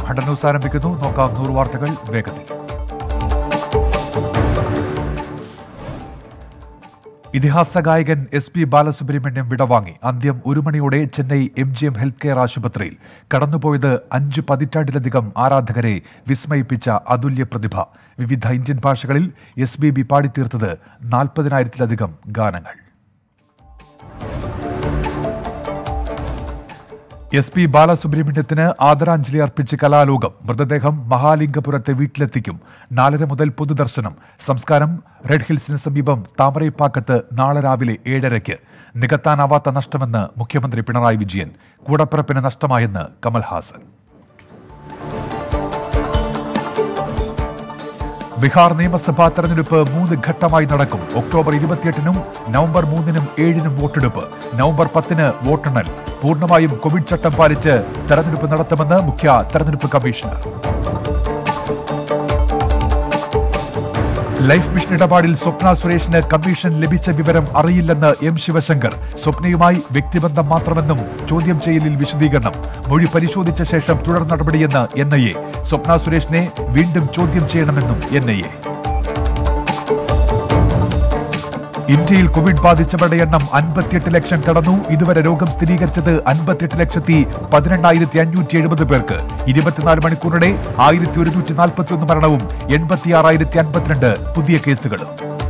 hunter news ആരംഭിക്കുന്നു നോക്കാം നൂറ് വാർത്തകൾ വേഗത്തിൽ ഇതിഹാസ ഗായകൻ എസ് പി ബാലസുബ്രഹ്മണ്യം വിടവാങ്ങി അന്ത്യം ഒരു മണിയോടെ Chennai M G M health care ആശുപത്രിയിൽ കടന്നുപോയത് അഞ്ച് പതിറ്റാണ്ടിലധികം ആരാധകരെ വിസ്മയിപ്പിച്ച അതുല്യ പ്രതിഭ വിവിധ ഇന്ത്യൻ ഭാഷകളിൽ എസ് ബി ബി പാടിത്തീർത്തത് നാൽപ്പതിനായിരത്തിലധികം ഗാനങ്ങൾ എസ് പി ബാലസുബ്രഹ്മണ്യത്തിന് ആദരാഞ്ജലി അർപ്പിച്ച് കലാലോകം മൃതദേഹം മഹാലിംഗപുരത്തെ വീട്ടിലെത്തിക്കും നാലര മുതൽ പൊതുദർശനം സംസ്കാരം റെഡ് ഹിൽസിന് സമീപം താമരൈപ്പാക്കത്ത് നാളെ രാവിലെ ഏഴരയ്ക്ക് നികത്താനാവാത്ത നഷ്ടമെന്ന് മുഖ്യമന്ത്രി പിണറായി വിജയൻ കൂടപ്പിറപ്പിന് നഷ്ടമായെന്ന് കമൽഹാസൻ ബീഹാർ നിയമസഭാ തെരഞ്ഞെടുപ്പ് മൂന്ന് ഘട്ടമായി നടക്കും ഒക്ടോബർ ഇരുപത്തിയെട്ടിനും നവംബർ മൂന്നിനും ഏഴിനും വോട്ടെടുപ്പ് നവംബർ പത്തിന് വോട്ടെണ്ണൽ പൂർണ്ണമായും കോവിഡ് ചട്ടം പാലിച്ച് തെരഞ്ഞെടുപ്പ് നടത്തുമെന്ന് മുഖ്യ തെരഞ്ഞെടുപ്പ് കമ്മീഷണർ ലൈഫ് മിഷൻ ഇടപാടിൽ സ്വപ്ന സുരേഷിന് കമ്മീഷൻ ലഭിച്ച വിവരം അറിയില്ലെന്ന് എം ശിവശങ്കർ സ്വപ്നയുമായി വ്യക്തിബന്ധം മാത്രമെന്നും ചോദ്യം ചെയ്യലിൽ വിശദീകരണം മൊഴി പരിശോധിച്ച ശേഷം തുടർ നടപടിയെന്ന് എൻ ഐ എ സ്വപ്ന സുരേഷിനെ വീണ്ടും ചോദ്യം ചെയ്യണമെന്നും എൻ ഐ എ ഇന്ത്യയിൽ കോവിഡ് ബാധിച്ചവരുടെ എണ്ണം അൻപത്തിയെട്ട് ലക്ഷം കടന്നു ഇതുവരെ രോഗം സ്ഥിരീകരിച്ചത് അൻപത്തിയെട്ട് ലക്ഷത്തി പതിനെണ്ണായിരത്തി അഞ്ഞൂറ്റി എഴുപത് പേർക്ക് ഇരുപത്തിനാല് മണിക്കൂറിടെ ആയിരത്തി ഒരുന്നൂറ്റി നാൽപ്പത്തി ഒന്ന് മരണവും എൺപത്തിയാറായിരത്തി അൻപത്തിരണ്ട് പുതിയ കേസുകളും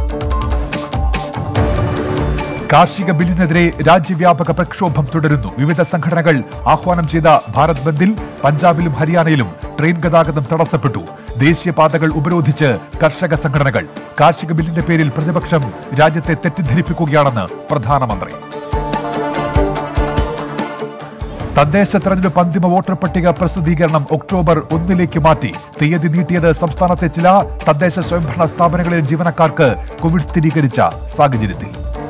കാർഷിക ബില്ലിനെതിരെ രാജ്യവ്യാപക പ്രക്ഷോഭം തുടരുന്നു വിവിധ സംഘടനകൾ ആഹ്വാനം ചെയ്ത ഭാരത് ബന്ദിൽ പഞ്ചാബിലും ഹരിയാനയിലും ട്രെയിൻ ഗതാഗതം തടസ്സപ്പെട്ടു ദേശീയപാതകൾ ഉപരോധിച്ച് കർഷക സംഘടനകൾ കാർഷിക ബില്ലിന്റെ പേരിൽ പ്രതിപക്ഷം രാജ്യത്തെ തെറ്റിദ്ധരിപ്പിക്കുകയാണെന്ന് പ്രധാനമന്ത്രി തദ്ദേശ തെരഞ്ഞെടുപ്പ് അന്തിമ വോട്ടർ പട്ടിക പ്രസിദ്ധീകരണം ഒക്ടോബർ ഒന്നിലേക്ക് മാറ്റി തീയതി നീട്ടിയത് സംസ്ഥാനത്തെ ചില തദ്ദേശ സ്വയംഭരണ സ്ഥാപനങ്ങളിലെ ജീവനക്കാർക്ക് കോവിഡ് സ്ഥിരീകരിച്ച സാഹചര്യത്തിൽ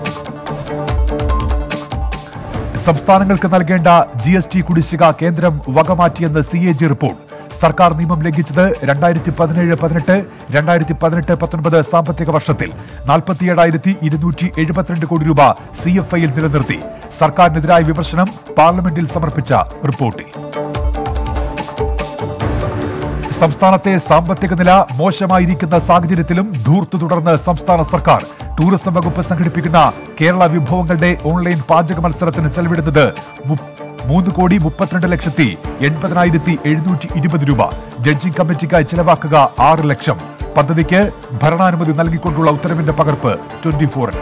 സംസ്ഥാനങ്ങൾക്ക് നൽകേണ്ട ജി എസ് ടി കുടിശ്ശിക കേന്ദ്രം വകമാറ്റിയെന്ന് സി എ ജി റിപ്പോർട്ട് സർക്കാർ നിയമം ലംഘിച്ചത് രണ്ടായിരത്തി പതിനേഴ് പതിനെട്ട് രണ്ടായിരത്തി പതിനെട്ട് പത്തൊൻപത് സാമ്പത്തിക വർഷത്തിൽ നാൽപ്പത്തിയേഴായിരത്തി ഇരുന്നൂറ്റി എഴുപത്തിരണ്ട് കോടി രൂപ സി എഫ് ഐയിൽ നിലനിർത്തി സർക്കാരിനെതിരായ വിമർശനം പാർലമെന്റിൽ സമർപ്പിച്ച റിപ്പോർട്ടിൽ സംസ്ഥാനത്തെ സാമ്പത്തിക നില മോശമായിരിക്കുന്ന സാഹചര്യത്തിലും ധൂർത്തു തുടർന്ന് സംസ്ഥാന സർക്കാർ ടൂറിസം വകുപ്പ് സംഘടിപ്പിക്കുന്ന കേരള വിഭവങ്ങളുടെ ഓൺലൈൻ പാചക മത്സരത്തിന് ചെലവിടുന്നത് മു- മൂന്ന് കോടി മുപ്പത്തിരണ്ട് ലക്ഷത്തി എൺപതിനായിരത്തി എഴുന്നൂറ്റി ഇരുപത് രൂപ ജഡ്ജിംഗ് കമ്മിറ്റിക്കായി ചെലവാക്കുക ആറ് ലക്ഷം പദ്ധതിക്ക് ഭരണാനുമതി നൽകിക്കൊണ്ടുള്ള ഉത്തരവിന്റെ പകർപ്പ് ട്വന്റി ഫോറിന്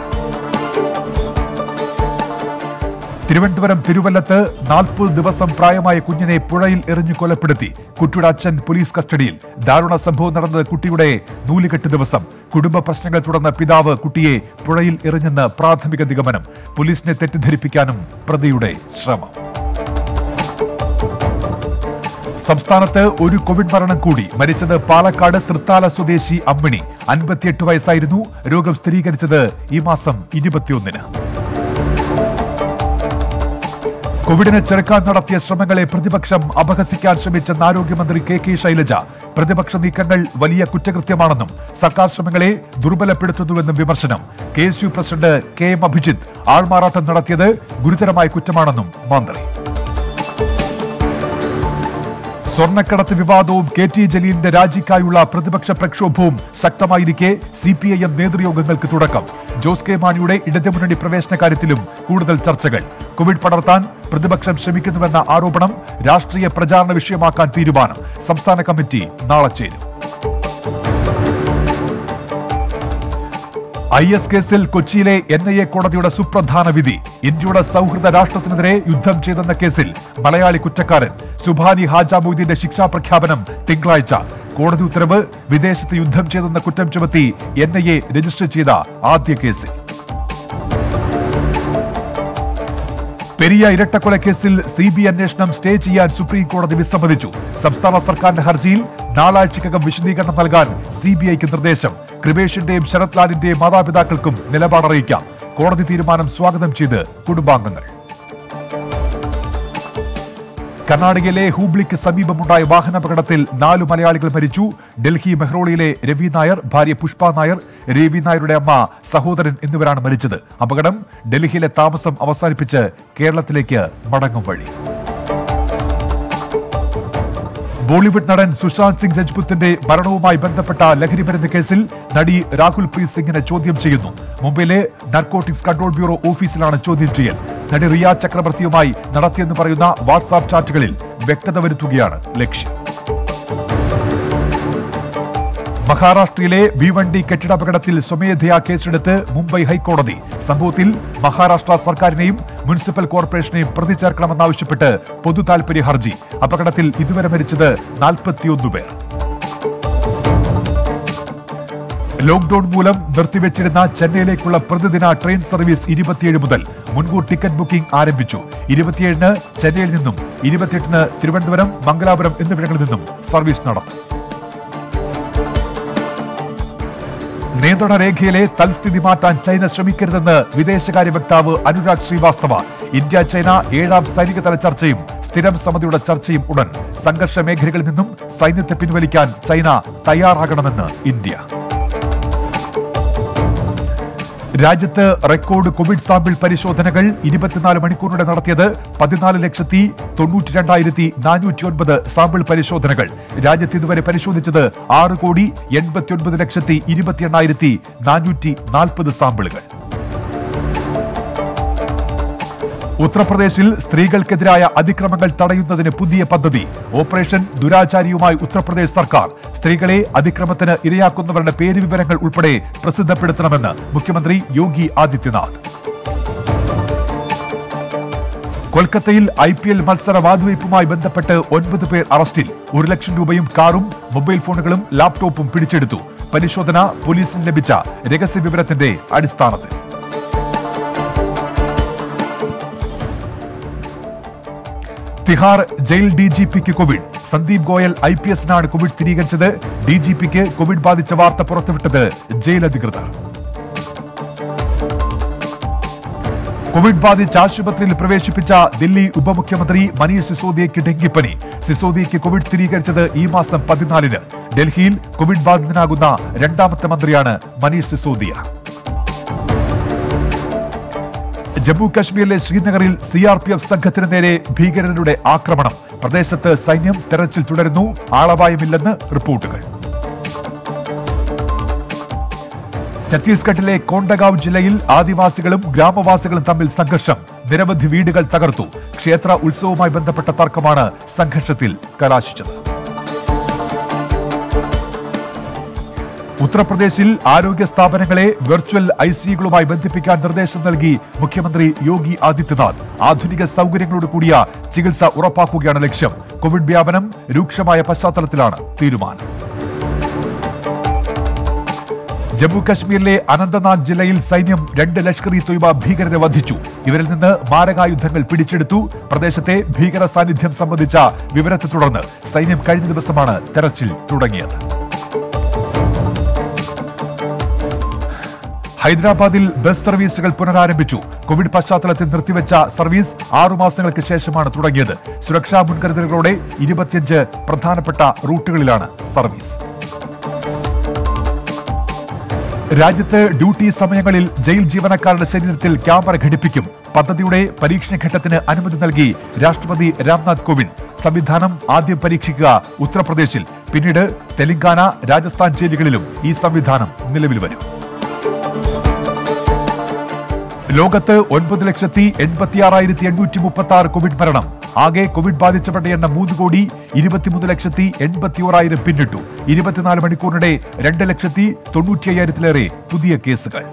തിരുവനന്തപുരം തിരുവല്ലത്ത് നാൽപ്പത് ദിവസം പ്രായമായ കുഞ്ഞിനെ പുഴയിൽ എറിഞ്ഞു കൊലപ്പെടുത്തി കുട്ടിയുടെ അച്ഛൻ പോലീസ് കസ്റ്റഡിയിൽ ദാരുണ സംഭവം നടന്നത് കുട്ടിയുടെ നൂലുകെട്ട് ദിവസം കുടുംബ പ്രശ്നങ്ങൾ തുടർന്ന് പിതാവ് കുട്ടിയെ പുഴയിൽ എറിഞ്ഞെന്ന് പ്രാഥമിക നിഗമനം പോലീസിനെ തെറ്റിദ്ധരിപ്പിക്കാനും പ്രതിയുടെ ശ്രമം സംസ്ഥാനത്ത് ഒരു കോവിഡ് മരണം കൂടി മരിച്ചത് പാലക്കാട് തൃത്താല സ്വദേശി അമ്മിണി അൻപത്തിയെട്ട് വയസ്സായിരുന്നു രോഗം സ്ഥിരീകരിച്ചത് ഈ മാസം ഇരുപത്തിയൊന്നിന് കോവിഡിനെ ചെറുക്കാൻ നടത്തിയ ശ്രമങ്ങളെ പ്രതിപക്ഷം അപഹസിക്കാൻ ശ്രമിച്ചെന്ന് ആരോഗ്യമന്ത്രി കെ കെ ശൈലജ പ്രതിപക്ഷ നീക്കങ്ങൾ വലിയ കുറ്റകൃത്യമാണെന്നും സർക്കാർ ശ്രമങ്ങളെ ദുർബലപ്പെടുത്തുന്നുവെന്നും വിമർശനം K S U president K M Abhijith ആൾമാറാട്ടം നടത്തിയത് ഗുരുതരമായ കുറ്റമാണെന്നും മന്ത്രി സ്വർണ്ണക്കടത്ത് വിവാദവും കെ ടി ജലീലിന്റെ രാജിക്കായുള്ള പ്രതിപക്ഷ പ്രക്ഷോഭവും ശക്തമായിരിക്കെ സി പി ഐ എം നേതൃയോഗങ്ങൾക്ക് തുടക്കം ജോസ് കെ മാണിയുടെ ഇടതുമുന്നണി പ്രവേശന കാര്യത്തിലും കൂടുതൽ ചർച്ചകൾ കോവിഡ് പടർത്താൻ പ്രതിപക്ഷം ശ്രമിക്കുന്നുവെന്ന ആരോപണം രാഷ്ട്രീയ പ്രചാരണ വിഷയമാക്കാൻ തീരുമാനം സംസ്ഥാന കമ്മിറ്റി നാളെ ചേരും ഐ എസ് കേസിൽ കൊച്ചിയിലെ എൻ ഐ എ കോടതിയുടെ സുപ്രധാന വിധി ഇന്ത്യയുടെ സൗഹൃദ രാഷ്ട്രത്തിനെതിരെ യുദ്ധം ചെയ്തെന്ന കേസിൽ മലയാളി കുറ്റക്കാരൻ സുഭാനി ഹാജാബുദ്ദീന്റെ ശിക്ഷാ പ്രഖ്യാപനം തിങ്കളാഴ്ച കോടതി ഉത്തരവ് വിദേശത്ത് യുദ്ധം ചെയ്തെന്ന കുറ്റം ചുമത്തി എൻ ഐ എ രജിസ്റ്റർ ചെയ്ത ആദ്യ കേസിൽ പെരിയ ഇരട്ടക്കൊലക്കേസിൽ സി ബി അന്വേഷണം സ്റ്റേ ചെയ്യാൻ സുപ്രീം കോടതി വിസമ്മതിച്ചു സംസ്ഥാന സർക്കാരിന്റെ ഹർജിയിൽ നാലാഴ്ചക്കകം വിശദീകരണം നൽകാൻ സി ബി ഐക്ക് നിർദ്ദേശം കൃപേഷിന്റെയും ശരത് ലാലിന്റെയും മാതാപിതാക്കൾക്കും നിലപാടറിയിക്കാം കോടതി തീരുമാനം സ്വാഗതം ചെയ്ത് കുടുംബാംഗങ്ങൾ കർണാടകയിലെ ഹൂബ്ലിക്ക് സമീപമുണ്ടായ വാഹനാപകടത്തിൽ നാലു മലയാളികൾ മരിച്ചു ഡൽഹി മെഹ്റോളിയിലെ രവി നായർ ഭാര്യ പുഷ്പ നായർ രവി നായരുടെ അമ്മ സഹോദരൻ എന്നിവരാണ് മരിച്ചത് അപകടം ഡൽഹിയിലെ താമസം അവസാനിപ്പിച്ച് കേരളത്തിലേക്ക് മടങ്ങും വഴി ബോളിവുഡ് നടൻ സുശാന്ത് സിംഗ് രജ്പുത്തിന്റെ മരണവുമായി ബന്ധപ്പെട്ട ലഹരിമരുന്ന് കേസിൽ നടി രാഹുൽ പ്രീത് സിംഗിനെ ചോദ്യം ചെയ്യുന്നു മുംബൈയിലെ നർക്കോട്ടിക്സ് കൺട്രോൾ ബ്യൂറോ ഓഫീസിലാണ് ചോദ്യം ചെയ്യൽ നടി റിയ ചക്രവർത്തിയുമായി നടത്തിയെന്ന് പറയുന്ന വാട്സാപ്പ് ചാറ്റുകളിൽ വ്യക്തത വരുത്തുകയാണ് ലക്ഷ്യം മഹാരാഷ്ട്രയിലെ ഭിവണ്ടി കെട്ടിടാപകടത്തിൽ സ്വമേധയാ കേസെടുത്ത് മുംബൈ ഹൈക്കോടതി സംഭവത്തിൽ മഹാരാഷ്ട്ര സർക്കാരിനെയും മുനിസിപ്പൽ കോർപ്പറേഷനെയും പ്രതി ചേർക്കണമെന്നാവശ്യപ്പെട്ട് പൊതു താൽപര്യ ഹർജി അപകടത്തിൽ ഇതുവരെ മരിച്ചത് നാൽപ്പത്തിയൊന്ന് പേർ ലോക്ഡൌൺ മൂലം നിർത്തിവെച്ചിരുന്ന ചെന്നൈയിലേക്കുള്ള പ്രതിദിന ട്രെയിൻ സർവീസ് ഇരുപത്തിയേഴ് മുതൽ മുൻകൂർ ടിക്കറ്റ് ബുക്കിംഗ് ആരംഭിച്ചു ഇരുപത്തിയേഴിന് ചെന്നൈയിൽ നിന്നും ഇരുപത്തിയെട്ടിന് തിരുവനന്തപുരം മംഗലാപുരം എന്നിവിടങ്ങളിൽ നിന്നും സർവീസ് നടത്തും നിയന്ത്രണ രേഖയിലെ തൽസ്ഥിതി മാറ്റാൻ ചൈന ശ്രമിക്കരുതെന്ന് വിദേശകാര്യ വക്താവ് അനുരാഗ് ശ്രീവാസ്തവ ഇന്ത്യ ചൈന ഏഴാം സൈനികതല ചർച്ചയും സ്ഥിരം സമിതിയുടെ ചർച്ചയും ഉടൻ സംഘർഷ മേഖലകളിൽ നിന്നും സൈന്യത്തെ പിൻവലിക്കാൻ ചൈന തയ്യാറാകണമെന്ന് ഇന്ത്യ രാജ്യത്ത് റെക്കോർഡ് കോവിഡ് സാമ്പിൾ പരിശോധനകൾ ഇരുപത്തിനാല് മണിക്കൂറിനിടെ നടത്തിയത് പതിനാല് ലക്ഷത്തി തൊണ്ണൂറ്റി രണ്ടായിരത്തി നാനൂറ്റി ഒൻപത് സാമ്പിൾ പരിശോധനകൾ രാജ്യത്ത് ഇതുവരെ പരിശോധിച്ചത് ആറ് കോടി എൺപത്തി ഒൻപത് ലക്ഷത്തി ഇരുപത്തി എണ്ണായിരത്തി നാനൂറ്റി നാൽപ്പത് സാമ്പിളുകൾ ഉത്തർപ്രദേശിൽ സ്ത്രീകൾക്കെതിരായ അതിക്രമങ്ങൾ തടയുന്നതിന് പുതിയ പദ്ധതി ഓപ്പറേഷൻ ദുരാചാരിയുമായി ഉത്തർപ്രദേശ് സർക്കാർ സ്ത്രീകളെ അതിക്രമത്തിന് ഇരയാക്കുന്നവരുടെ പേര് വിവരങ്ങൾ ഉൾപ്പെടെ പ്രസിദ്ധപ്പെടുത്തണമെന്ന് മുഖ്യമന്ത്രി യോഗി ആദിത്യനാഥ് കൊൽക്കത്തയിൽ ഐ പി എൽ മത്സര വാതുവയ്പുമായി ബന്ധപ്പെട്ട് ഒൻപത് പേർ അറസ്റ്റിൽ ഒരു ലക്ഷം രൂപയും കാറും മൊബൈൽ ഫോണുകളും ലാപ്ടോപ്പും പിടിച്ചെടുത്തു പരിശോധന പോലീസിന് ലഭിച്ച രഹസ്യ വിവരത്തിന്റെ അടിസ്ഥാനത്തിൽ തിഹാർ ജയിൽ ഡി ജി പിക്ക് Covid Sandeep Goyal I P എസിനാണ് കോവിഡ് സ്ഥിരീകരിച്ചത് ഡി ജി പിക്ക് കോവിഡ് ബാധിച്ച വാർത്ത പുറത്തുവിട്ടത് ജയിൽ അധികൃതർ കോവിഡ് ബാധിച്ച് ആശുപത്രിയിൽ പ്രവേശിപ്പിച്ച ദില്ലി ഉപമുഖ്യമന്ത്രി മനീഷ് സിസോദിയയ്ക്ക് ഡെങ്കിപ്പനി സിസോദിയയ്ക്ക് കോവിഡ് സ്ഥിരീകരിച്ചത് ഈ മാസം പതിനാലിന് ഡൽഹിയിൽ കോവിഡ് ബാധിതനാകുന്ന രണ്ടാമത്തെ മന്ത്രിയാണ് മനീഷ് സിസോദിയ ജമ്മു കാശ്മീരിലെ ശ്രീനഗറിൽ സി ആർ പി എഫ് സംഘത്തിന് നേരെ ഭീകരരുടെ ആക്രമണം പ്രദേശത്ത് സൈന്യം തെരച്ചിൽ തുടരുന്നു ആളപായമില്ലെന്ന് റിപ്പോർട്ടുകൾ ഛത്തീസ്ഗഡിലെ കോണ്ടഗാവ് ജില്ലയിൽ ആദിവാസികളും ഗ്രാമവാസികളും തമ്മിൽ സംഘർഷം നിരവധി വീടുകൾ തകർത്തു ക്ഷേത്ര ഉത്സവവുമായി ബന്ധപ്പെട്ട തർക്കമാണ് സംഘർഷത്തിൽ കലാശിച്ചത് ഉത്തർപ്രദേശിൽ ആരോഗ്യ സ്ഥാപനങ്ങളെ വെർച്വൽ ഐസിയുകളുമായി ബന്ധിപ്പിക്കാൻ നിർദ്ദേശം നൽകി മുഖ്യമന്ത്രി യോഗി ആദിത്യനാഥ് ആധുനിക സൗകര്യങ്ങളോട് കൂടിയ ചികിത്സ ഉറപ്പാക്കുകയാണ് ലക്ഷ്യം കോവിഡ് വ്യാപനം രൂക്ഷമായ പശ്ചാത്തലത്തിലാണ് തീരുമാനം ജമ്മു കശ്മീരിലെ അനന്തനാഗ് ജില്ലയിൽ സൈന്യം രണ്ട് ലഷ്കർ ഇ തൊയ്ബ ഭീകരരെ വധിച്ചു ഇവരിൽ നിന്ന് മാരകായുധങ്ങൾ പിടിച്ചെടുത്തു പ്രദേശത്തെ ഭീകര സാന്നിധ്യം സംബന്ധിച്ച വിവരത്തെ തുടർന്ന് സൈന്യം കഴിഞ്ഞ ദിവസമാണ് തെരച്ചിൽ തുടങ്ങിയത് ഹൈദരാബാദിൽ ബസ് സർവീസുകൾ പുനരാരംഭിച്ചു കോവിഡ് പശ്ചാത്തലത്തിൽ നിർത്തിവെച്ച സർവീസ് ആറുമാസങ്ങൾക്ക് ശേഷമാണ് തുടങ്ങിയത് സുരക്ഷാ മുൻകരുതലുകളോടെ ഇരുപത്തിയഞ്ച് പ്രധാനപ്പെട്ട റൂട്ടുകളിലാണ് സർവീസ് രാജ്യത്ത് ഡ്യൂട്ടി സമയങ്ങളിൽ ജയിൽ ജീവനക്കാരുടെ ശരീരത്തിൽ ക്യാമറ ഘടിപ്പിക്കും പദ്ധതിയുടെ പരീക്ഷണ ഘട്ടത്തിന് അനുമതി നൽകി രാഷ്ട്രപതി രാംനാഥ് കോവിന്ദ് സംവിധാനം ആദ്യം പരീക്ഷിക്കുക ഉത്തർപ്രദേശിൽ പിന്നീട് തെലങ്കാന രാജസ്ഥാൻ ജയിലുകളിലും ഈ സംവിധാനം നിലവിൽ വരും ലോകത്ത് ഒൻപത് ലക്ഷത്തി എൺപത്തിയാറായിരത്തി എണ്ണൂറ്റി മുപ്പത്തി ആറ് കോവിഡ് മരണം ആകെ കോവിഡ് ബാധിച്ചവരുടെ എണ്ണം മൂന്ന് കോടി ഇരുപത്തിമൂന്ന് ലക്ഷത്തി എൺപത്തി ഓരായിരം പിന്നിട്ടു ഇരുപത്തിനാല് മണിക്കൂറിനിടെ രണ്ട് ലക്ഷത്തി തൊണ്ണൂറ്റി അയ്യായിരത്തിലേറെ പുതിയ കേസുകൾ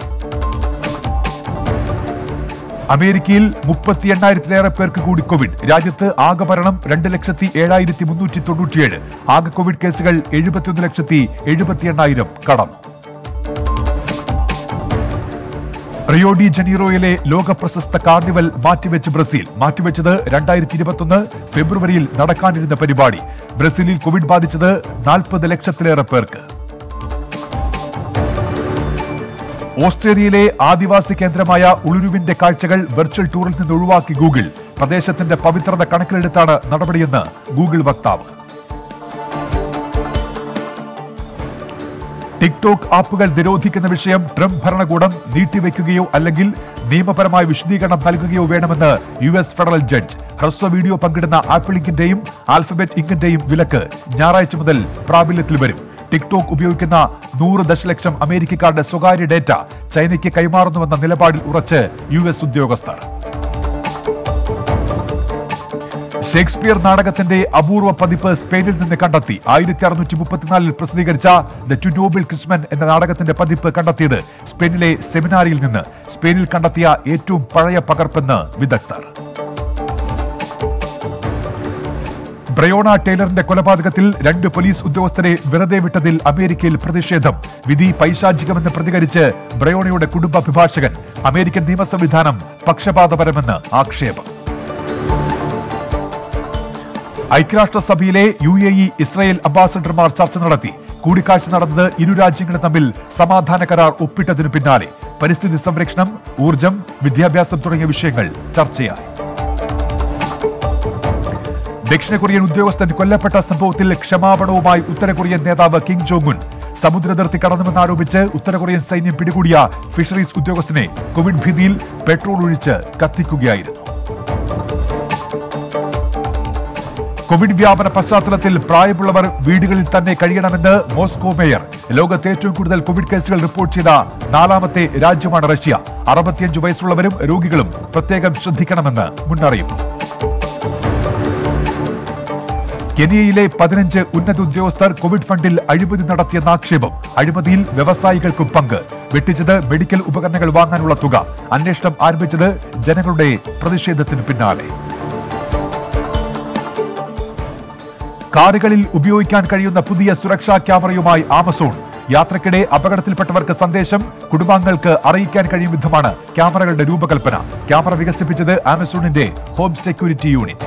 അമേരിക്കയിൽ മുപ്പത്തി എണ്ണായിരത്തിലേറെ പേർക്ക് കൂടി കോവിഡ് രാജ്യത്ത് ആകെ മരണം രണ്ട് ലക്ഷത്തി ഏഴായിരത്തി മുന്നൂറ്റി തൊണ്ണൂറ്റിയേഴ് ആകെ കോവിഡ് കേസുകൾ എഴുപത്തിയൊന്ന് ലക്ഷത്തി എഴുപത്തി എണ്ണായിരം കടന്നു റിയോ ഡി ജനീറോയിലെ ലോക പ്രശസ്ത കാർണിവൽ മാറ്റിവെച്ച് ബ്രസീൽ മാറ്റിവെച്ചത് രണ്ടായിരത്തി ഇരുപത്തൊന്ന് ഫെബ്രുവരിയിൽ നടക്കാനിരുന്ന പരിപാടി ബ്രസീലിൽ കോവിഡ് ബാധിച്ചത് നാൽപ്പത് ലക്ഷത്തിലേറെ പേർക്ക് ഓസ്ട്രേലിയയിലെ ആദിവാസി കേന്ദ്രമായ ഉളുരുവിന്റെ കാഴ്ചകൾ വെർച്വൽ ടൂറിൽ നിന്ന് ഒഴിവാക്കി ഗൂഗിൾ പ്രദേശത്തിന്റെ പവിത്രത കണക്കിലെടുത്താണ് നടപടിയെന്ന് ഗൂഗിൾ വക്താവ് ടിക്ടോക്ക് ആപ്പുകൾ നിരോധിക്കുന്ന വിഷയം ട്രംപ് ഭരണകൂടം നീട്ടിവെക്കുകയോ അല്ലെങ്കിൽ നിയമപരമായ വിശദീകരണം നൽകുകയോ വേണമെന്ന് യു എസ് ഫെഡറൽ ജഡ്ജ് ഹ്രസ്വ വീഡിയോ പങ്കിടുന്ന ആപ്പിൾ ഇങ്കിന്റെയും ആൽഫബറ്റ് ഇങ്കിന്റെയും വിലക്ക് ഞായറാഴ്ച മുതൽ പ്രാബല്യത്തിൽ വരും ടിക്ടോക്ക് ഉപയോഗിക്കുന്ന നൂറ് ദശലക്ഷം അമേരിക്കക്കാരുടെ സ്വകാര്യ ഡേറ്റ ചൈനയ്ക്ക് കൈമാറുന്നുവെന്ന നിലപാടിൽ ഉറച്ച് യു എസ് ഉദ്യോഗസ്ഥർ ഷേക്സ്പിയർ നാടകത്തിന്റെ അപൂർവ പതിപ്പ് സ്പെയിനിൽ നിന്ന് കണ്ടെത്തി ആയിരത്തി അറുന്നൂറ്റി മുപ്പത്തിനാലിൽ പ്രസിദ്ധീകരിച്ച ദ ടുനോബിൾ ക്രിസ്മൻ എന്ന നാടകത്തിന്റെ പതിപ്പ് കണ്ടെത്തിയത് സ്പെയിനിലെ സെമിനാരിയിൽ നിന്ന് സ്പെയിനിൽ കണ്ടെത്തിയ ഏറ്റവും പഴയ പകർപ്പെന്ന് വിദഗ്ധർ ബ്രയോണ ടൈലറിന്റെ കൊലപാതകത്തിൽ രണ്ട് പോലീസ് ഉദ്യോഗസ്ഥരെ വെറുതെ വിട്ടതിൽ അമേരിക്കയിൽ പ്രതിഷേധം വിധി പൈശാചികമെന്ന് പ്രതികരിച്ച് ബ്രയോണയുടെ കുടുംബ അഭിഭാഷകൻ അമേരിക്കൻ നിയമ സംവിധാനം പക്ഷപാതപരമെന്ന് ആക്ഷേപം ഐക്യരാഷ്ട്രസഭയിലെ യു എ ഇ ഇസ്രായേൽ അംബാസഡർമാർ ചർച്ച നടത്തി കൂടിക്കാഴ്ച നടന്നത് ഇരു രാജ്യങ്ങളും തമ്മിൽ സമാധാന കരാർ ഒപ്പിട്ടതിനു പിന്നാലെ പരിസ്ഥിതി സംരക്ഷണം ഊർജം വിദ്യാഭ്യാസം തുടങ്ങിയ വിഷയങ്ങൾ ചർച്ചയായി ദക്ഷിണ കൊറിയൻ ഉദ്യോഗസ്ഥൻ കൊല്ലപ്പെട്ട സംഭവത്തിൽ ക്ഷമാപണവുമായി ഉത്തര കൊറിയൻ നേതാവ് കിം ജോങ് ഉൻ സമുദ്രതിർത്തി കടന്നുവെന്നാരോപിച്ച് ഉത്തര കൊറിയൻ സൈന്യം പിടികൂടിയ ഫിഷറീസ് ഉദ്യോഗസ്ഥനെ കോവിഡ് ഭീതിയിൽ പെട്രോൾ ഒഴിച്ച് കത്തിക്കുകയായിരുന്നു കോവിഡ് വ്യാപന പശ്ചാത്തലത്തിൽ പ്രായമുള്ളവർ വീടുകളിൽ തന്നെ കഴിയണമെന്ന് മോസ്കോ മേയർ ലോകത്ത് ഏറ്റവും കൂടുതൽ കോവിഡ് കേസുകൾ റിപ്പോർട്ട് ചെയ്ത നാലാമത്തെ രാജ്യമാണ് റഷ്യ അറുപത്തിയഞ്ച് വയസ്സുള്ളവരും രോഗികളും പ്രത്യേകം ശ്രദ്ധിക്കണമെന്ന് മുന്നറിയിപ്പ് കെനിയയിലെ പതിനഞ്ച് ഉന്നത ഉദ്യോഗസ്ഥർ കോവിഡ് ഫണ്ടിൽ അഴിമതി നടത്തിയെന്ന ആക്ഷേപം അഴിമതിയിൽ വ്യവസായികൾക്കും പങ്ക് വെട്ടിച്ചത് മെഡിക്കൽ ഉപകരണങ്ങൾ വാങ്ങാനുള്ള തുക അന്വേഷണം ആരംഭിച്ചത് ജനങ്ങളുടെ പ്രതിഷേധത്തിന് പിന്നാലെ കാറുകളിൽ ഉപയോഗിക്കാൻ കഴിയുന്ന പുതിയ സുരക്ഷാ ക്യാമറയുമായി ആമസോൺ യാത്രക്കിടെ അപകടത്തിൽപ്പെട്ടവർക്ക് സന്ദേശം കുടുംബാംഗങ്ങൾക്ക് അറിയിക്കാൻ കഴിയും വിധമാണ് ക്യാമറകളുടെ രൂപകൽപ്പന ക്യാമറ വികസിപ്പിച്ചത് ആമസോണിന്റെ ഹോം സെക്യൂരിറ്റി യൂണിറ്റ്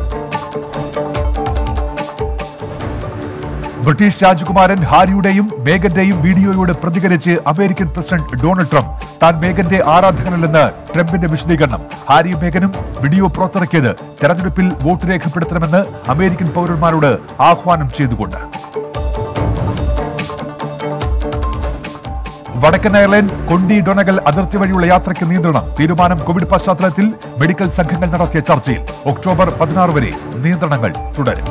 ബ്രിട്ടീഷ് രാജകുമാരൻ ഹാരിയുടെയും മേഗന്റെയും വീഡിയോയോട് പ്രതികരിച്ച് അമേരിക്കൻ പ്രസിഡന്റ് ഡൊണാൾഡ് ട്രംപ് താൻ മേഗന്റെ ആരാധകനല്ലെന്ന് ട്രംപിന്റെ വിശദീകരണം ഹാരിയും മേഗനും വീഡിയോ പുറത്തിറക്കിയത് തെരഞ്ഞെടുപ്പിൽ വോട്ട് രേഖപ്പെടുത്തണമെന്ന് അമേരിക്കൻ പൗരന്മാരോട് ആഹ്വാനം ചെയ്തുകൊണ്ട് വടക്കൻ അയർലൻഡ് കൊണ്ടി ഡൊണഗൽ അതിർത്തി വഴിയുള്ള യാത്രയ്ക്ക് നിയന്ത്രണം തീരുമാനം കോവിഡ് പശ്ചാത്തലത്തിൽ മെഡിക്കൽ സംഘങ്ങൾ നടത്തിയ ചർച്ചയിൽ ഒക്ടോബർ പതിനാറ് വരെ നിയന്ത്രണങ്ങൾ തുടരും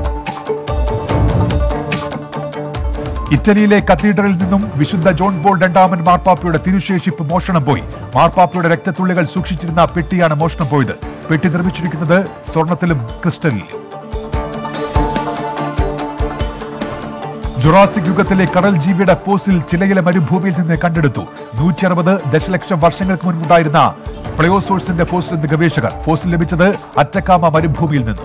ഇറ്റലിയിലെ കത്തീഡ്രലിൽ നിന്നും വിശുദ്ധ ജോൺ പോൾ രണ്ടാമൻ മാർപ്പാപ്പയുടെ തിരുശേഷിപ്പ് മോഷണം പോയി മാർപ്പാപ്പയുടെ രക്തത്തുള്ളികൾ സൂക്ഷിച്ചിരുന്ന പെട്ടിയാണ് മോഷണം പോയത് പെട്ടി നിർമ്മിച്ചിരിക്കുന്നത് സ്വർണത്തിലും ക്രിസ്റ്റലിലും ജുറാസിക് യുഗത്തിലെ കടൽ ജീവിയുടെ ഫോസിൽ ചിലയിലെ മരുഭൂമിയിൽ നിന്ന് കണ്ടെടുത്തു നൂറ്റി അറുപത് ദശലക്ഷം വർഷങ്ങൾക്ക് മുൻപുണ്ടായിരുന്ന പ്ലയോസോഴ്സിന്റെ ഫോസിൽ നിന്ന് ഗവേഷകർ ഫോസിൽ ലഭിച്ചത് അറ്റക്കാമ മരുഭൂമിയിൽ നിന്നും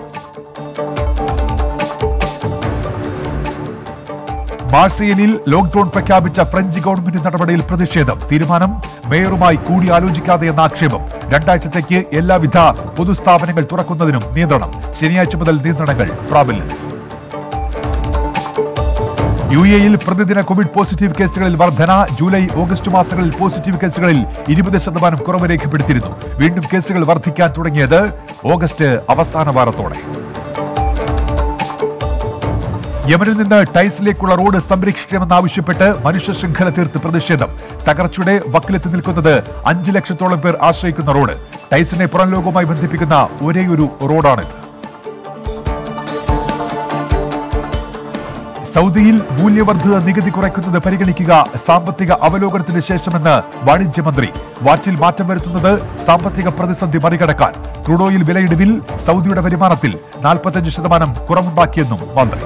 മാർസിയനിൽ ലോക്ഡൌൺ പ്രഖ്യാപിച്ച ഫ്രഞ്ച് ഗവൺമെന്റ് നടപടിയിൽ പ്രതിഷേധം തീരുമാനം മേയറുമായി കൂടിയാലോചിക്കാതെ എന്ന ആക്ഷേപം രണ്ടാഴ്ചത്തേക്ക് എല്ലാവിധ പൊതുസ്ഥാപനങ്ങൾ തുറക്കുന്നതിനും നിയന്ത്രണം ശനിയാഴ്ച മുതൽ നിയന്ത്രണങ്ങൾ പ്രാബല്യത്തിൽ യു എയിൽ പ്രതിദിന കോവിഡ് പോസിറ്റീവ് കേസുകളിൽ വർധന ജൂലൈ ഓഗസ്റ്റ് മാസങ്ങളിൽ പോസിറ്റീവ് കേസുകളിൽ ഇരുപത് ശതമാനം കുറവ് രേഖപ്പെടുത്തിയിരുന്നു വീണ്ടും കേസുകൾ വർദ്ധിക്കാൻ തുടങ്ങിയത് ഓഗസ്റ്റ് അവസാന വാരത്തോടെ യമനിൽ നിന്ന് ടൈസിലേക്കുള്ള റോഡ് സംരക്ഷിക്കണമെന്നാവശ്യപ്പെട്ട് മനുഷ്യ ശൃംഖല തീർത്ത് പ്രതിഷേധം തകർച്ചയുടെ വക്കിലെത്തി നിൽക്കുന്നത് അഞ്ചു ലക്ഷത്തോളം പേർ ആശ്രയിക്കുന്ന റോഡ് ടൈസിനെ പുറം ലോകവുമായി ബന്ധിപ്പിക്കുന്ന ഒരേയൊരു റോഡാണിത് സൗദിയിൽ മൂല്യവർദ്ധിത നികുതി കുറയ്ക്കുന്നത് പരിഗണിക്കുക സാമ്പത്തിക അവലോകനത്തിന് ശേഷമെന്ന് വാണിജ്യമന്ത്രി വാറ്റിൽ മാറ്റം വരുത്തുന്നത് സാമ്പത്തിക പ്രതിസന്ധി മറികടക്കാൻ ക്രൂഡോയിൽ വിലയിടിവിൽ സൗദിയുടെ വരുമാനത്തിൽ നാൽപ്പത്തഞ്ച് ശതമാനം കുറവുണ്ടാക്കിയെന്നും മന്ത്രി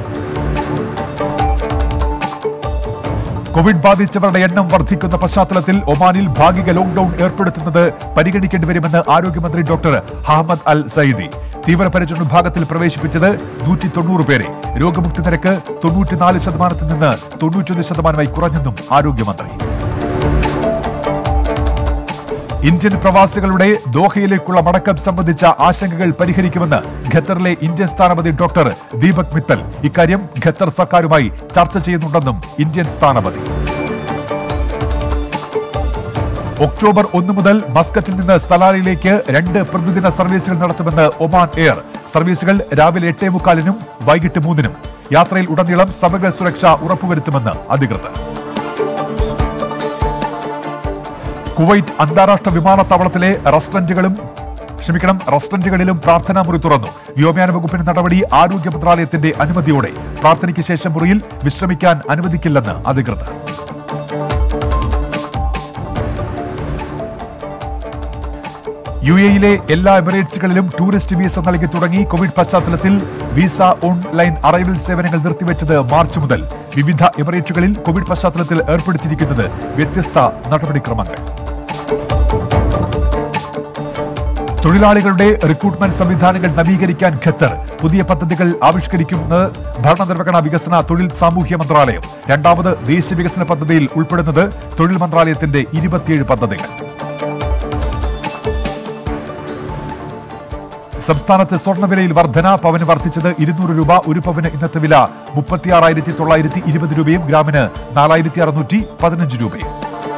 കോവിഡ് ബാധിച്ചവരുടെ എണ്ണം വർദ്ധിക്കുന്ന പശ്ചാത്തലത്തിൽ ഒമാനിൽ ഭാഗിക ലോക്ഡൌൺ ഏർപ്പെടുത്തുന്നത് പരിഗണിക്കേണ്ടി വരുമെന്ന് ആരോഗ്യമന്ത്രി ഡോക്ടർ അഹമ്മദ് അൽ സയ്യിദി തീവ്രപരിചരണ വിഭാഗത്തിൽ പ്രവേശിപ്പിച്ചത് നൂറ്റി തൊണ്ണൂറ് പേരെ രോഗമുക്തി നിരക്ക് തൊണ്ണൂറ്റിനാല് ശതമാനത്തിൽ നിന്ന് തൊണ്ണൂറ്റൊന്ന് ശതമാനമായി കുറഞ്ഞെന്നും ആരോഗ്യമന്ത്രി ഇന്ത്യൻ പ്രവാസികളുടെ ദോഹയിലേക്കുള്ള മടക്കം സംബന്ധിച്ച ആശങ്കകൾ പരിഹരിക്കുമെന്ന് ഖത്തറിലെ ഇന്ത്യൻ സ്ഥാനപതി ഡോക്ടർ ദീപക് മിത്തൽ ഇക്കാര്യം ഖത്തർ സർക്കാരുമായി ചർച്ച ചെയ്യുന്നുണ്ടെന്നും ഇന്ത്യൻ സ്ഥാനപതി ഒക്ടോബർ ഒന്ന് മുതൽ മസ്കറ്റിൽ നിന്ന് സലാലയിലേക്ക് രണ്ട് പ്രതിദിന സർവീസുകൾ നടത്തുമെന്ന് ഒമാൻ എയർ സർവീസുകൾ രാവിലെ എട്ടേ മുക്കാലിനും വൈകിട്ട് മൂന്നിനും യാത്രയിൽ ഉടനീളം സമഗ്ര സുരക്ഷ ഉറപ്പുവരുത്തുമെന്ന് അധികൃതർ കുവൈറ്റ് അന്താരാഷ്ട്ര വിമാനത്താവളത്തിലെ റെസ്റ്റോറന്റുകളും ക്ഷമിക്കണം റെസ്റ്റോറന്റുകളിലും പ്രാർത്ഥനാ മുറി തുറന്നു വ്യോമയാന വകുപ്പിന്റെ നടപടി ആരോഗ്യ മന്ത്രാലയത്തിന്റെ അനുമതിയോടെ പ്രാർത്ഥനയ്ക്ക് ശേഷം മുറിയിൽ വിശ്രമിക്കാൻ അനുവദിക്കില്ലെന്ന് അധികൃതർ യു എയിലെ എല്ലാ എമിറേറ്റ്സുകളിലും ടൂറിസ്റ്റ് വിസ നൽകി തുടങ്ങി കോവിഡ് പശ്ചാത്തലത്തിൽ വിസ ഓൺലൈൻ അറൈവൽ സേവനങ്ങൾ നിർത്തിവെച്ചത് മാർച്ച് മുതൽ വിവിധ എമിറേറ്റുകളിൽ കോവിഡ് പശ്ചാത്തലത്തിൽ ഏർപ്പെടുത്തിയിരിക്കുന്നത് വ്യത്യസ്ത നടപടിക്രമങ്ങൾ തൊഴിലാളികളുടെ റിക്രൂട്ട്മെന്റ് സംവിധാനങ്ങൾ നവീകരിക്കാൻ ഖത്തർ പുതിയ പദ്ധതികൾ ആവിഷ്കരിക്കുന്നത് ഭരണനിർവഹണ വികസന തൊഴിൽ സാമൂഹ്യ മന്ത്രാലയം രണ്ടാമത് ദേശീയ വികസന പദ്ധതിയിൽ ഉൾപ്പെടുന്നത് തൊഴിൽ മന്ത്രാലയത്തിന്റെ ഇരുപത്തിയേഴ് പദ്ധതികൾ സംസ്ഥാനത്ത് സ്വർണ്ണവിലയിൽ വർധന പവന് വർദ്ധിച്ചത് ഇരുന്നൂറ് രൂപ ഒരു പവന് ഇന്നത്തെ വില മുപ്പത്തിയാറായിരത്തി തൊള്ളായിരത്തി ഇരുപത് രൂപയും ഗ്രാമിന് നാലായിരത്തി അറുന്നൂറ്റി പതിനഞ്ച് രൂപയും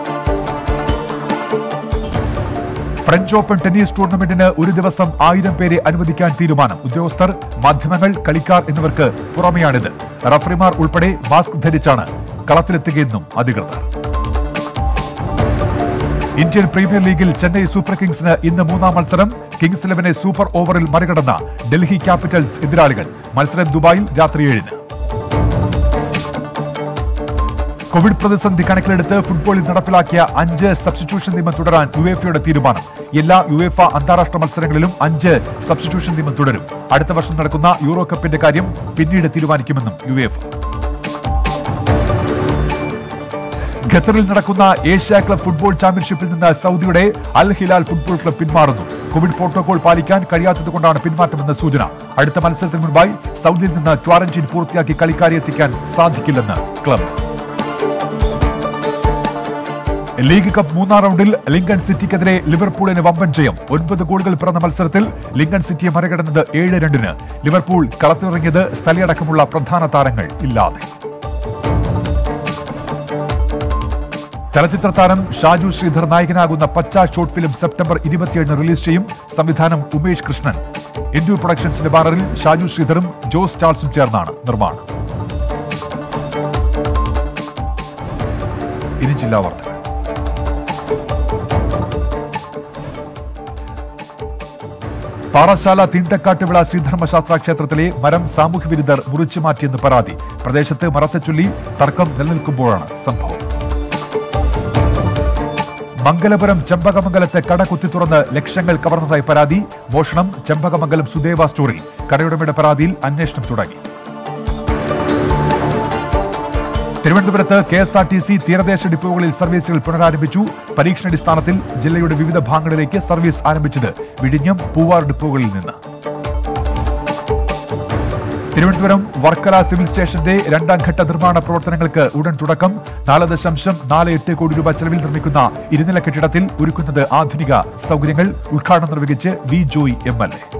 ഫ്രഞ്ച് ഓപ്പൺ ടെന്നീസ് ടൂർണമെന്റിന് ഒരു ദിവസം ആയിരം പേരെ അനുവദിക്കാൻ തീരുമാനം ഉദ്യോഗസ്ഥർ മാധ്യമങ്ങൾ കളിക്കാർ എന്നിവർക്ക് പുറമെയാണിത് റഫറിമാർ ഉൾപ്പെടെ മാസ്ക് ധരിച്ചാണ് കളത്തിലെത്തുകയെന്നും അധികൃതർ ഇന്ത്യൻ പ്രീമിയർ ലീഗിൽ ചെന്നൈ സൂപ്പർ കിങ്സിന് ഇന്ന് മൂന്നാം മത്സരം കിങ്സ് ഇലവനെ സൂപ്പർ ഓവറിൽ മറികടന്ന ഡൽഹി ക്യാപിറ്റൽസ് എതിരാളികൾ മത്സരം ദുബായിൽ രാത്രി ഏഴിന് കോവിഡ് പ്രതിസന്ധി കണക്കിലെടുത്ത് ഫുട്ബോളിൽ നടപ്പിലാക്കിയ അഞ്ച് സബ്സ്റ്റിറ്റ്യൂഷൻ നിയമം തുടരാൻ യുഎഫയുടെ തീരുമാനം എല്ലാ യുഎഫ അന്താരാഷ്ട്ര മത്സരങ്ങളിലും അഞ്ച് സബ്സ്റ്റിറ്റ്യൂഷൻ നിയമം തുടരും അടുത്ത വർഷം നടക്കുന്ന യൂറോ കപ്പിന്റെ കാര്യം പിന്നീട് തീരുമാനിക്കുമെന്നും യുഎഫ ഖത്തറിൽ നടക്കുന്ന ഏഷ്യ ക്ലബ് ഫുട്ബോൾ ചാമ്പ്യൻഷിപ്പിൽ നിന്ന് സൗദിയുടെ അൽ ഹിലാൽ ഫുട്ബോൾ ക്ലബ് പിന്മാറുന്നു കോവിഡ് പ്രോട്ടോകോൾ പാലിക്കാൻ കഴിയാത്തതുകൊണ്ടാണ് പിന്മാറ്റമെന്ന സൂചന അടുത്ത മത്സരത്തിന് മുൻപായി സൗദിയിൽ നിന്ന് ക്വാറന്റീൻ പൂർത്തിയാക്കി കളിക്കാരെ എത്തിക്കാൻ സാധിക്കില്ലെന്ന് ക്ലബ് ലീഗ് കപ്പ് മൂന്നാം റൗണ്ടിൽ ലിങ്കൺ സിറ്റിക്കെതിരെ ലിവർപൂളിന് വമ്പൻ ജയം ഒൻപത് ഗോളുകൾ പിറന്ന മത്സരത്തിൽ ലിങ്കൺ സിറ്റിയെ മറികടന്നത് ഏഴ് രണ്ടിന് ലിവർപൂൾ കളത്തിലിറങ്ങിയത് സ്ഥലയടക്കമുള്ള പ്രധാന താരങ്ങൾ ഇല്ലാതെ ചലച്ചിത്ര താരം ഷാജു ശ്രീധർ നായകനാകുന്ന പച്ച ഷോർട്ട് ഫിലിം സെപ്റ്റംബർ ഇരുപത്തിയേഴിന് റിലീസ് ചെയ്യും സംവിധാനം ഉമേഷ് കൃഷ്ണൻ ഇന്ത്യു പ്രൊഡക്ഷൻസിന്റെ ബാനറിൽ ഷാജു ശ്രീധറും ജോസ് ചാൾസും ചേർന്നാണ് നിർമ്മാണം ഇനി ജില്ലാ വാർത്തകൾ പാറശാല തീണ്ടക്കാട്ടുവിള ശ്രീധർമ്മശാസ്ത്ര ക്ഷേത്രത്തിലെ മരം സാമൂഹ്യ വിരുദ്ധർ മുറിച്ചു മാറ്റിയെന്ന് പരാതി പ്രദേശത്ത് മരത്തെ ചൊല്ലി തർക്കം നിലനിൽക്കുമ്പോഴാണ് സംഭവം മംഗലപുരം ചെമ്പകമംഗലത്ത് കട കുത്തി തുറന്ന് ലക്ഷങ്ങൾ കവർന്നതായി പരാതി മോഷണം ചെമ്പകമംഗലം സുദേവ സ്റ്റോറിൽ കടയുടമയുടെ പരാതിയിൽ അന്വേഷണം തുടങ്ങി തിരുവനന്തപുരത്ത് K S R T C തീരദേശ ഡിപ്പോകളിൽ സർവീസുകൾ പുനരാരംഭിച്ചു പരീക്ഷണാടിസ്ഥാനത്തിൽ ജില്ലയുടെ വിവിധ ഭാഗങ്ങളിലേക്ക് സർവീസ് ആരംഭിച്ചത് വിഴിഞ്ഞം പൂവാർ ഡിപ്പോകളിൽ നിന്ന് തിരുവനന്തപുരം വർക്കല സിവിൽ സ്റ്റേഷന്റെ രണ്ടാം ഘട്ട നിർമ്മാണ പ്രവർത്തനങ്ങൾക്ക് ഉടൻ തുടക്കം നാല് ദശാംശം നാല് എട്ട് കോടി രൂപ ചെലവിൽ നിർമ്മിക്കുന്ന ഇരുനില കെട്ടിടത്തിൽ ഒരുക്കുന്നത് ആധുനിക സൗകര്യങ്ങൾ ഉദ്ഘാടനം നിർവഹിച്ച് V Joy M L A